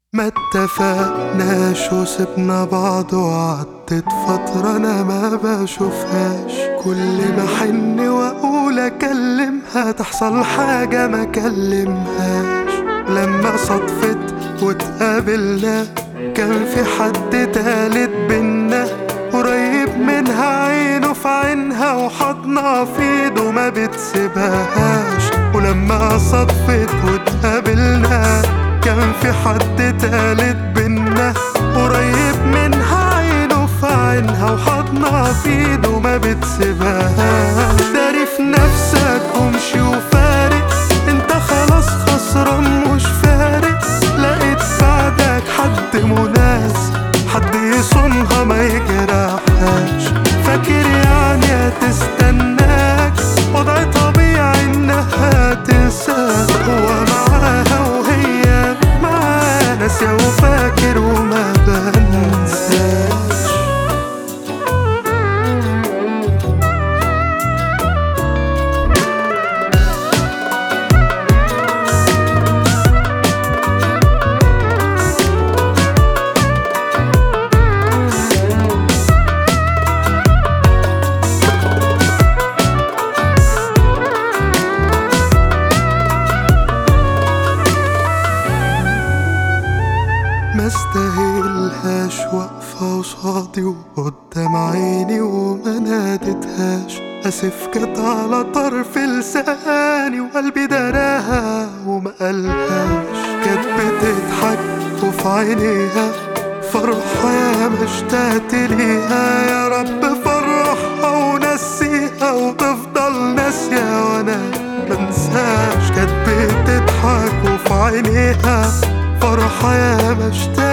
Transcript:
ما اتفقناش وسبنا بعض وعدت فترة أنا ما بشوفهاش كل ما حن وأقول أكلمها تحصل حاجة ما أكلمهاش لما صدفت واتقابلنا كان في حد تالت بينا قريب منها عينه في عينها وحضنها في ايده ما بتسيبهاش ولما صدفت واتقابلنا كان في حد تالت بينا قريب منها عينه في عينها وحضنها في ايده ما بتسيبهاش داري في نفسك وامشي وفارق انت خلاص خسران مش فارق لقيت بعدك حد مناسب حد يصونها ما يجرحهاش فاكر يعني هتستناك وضع طبيعي انها تنساك هو معاها وهي معاه ناسية وفاكر وما بنساش ما استاهلهاش واقفة قصادي وقدام عيني وما نادتهاش اسف كانت على طرف لساني وقلبي دراها وما قالهاش كانت بتضحك وفي عينيها فرحة يا ما اشتقت ليها يا رب فرحها ونسيها وتفضل ناسية وانا منساش كانت بتضحك وفي عينيها فرحة يا ما اشتقت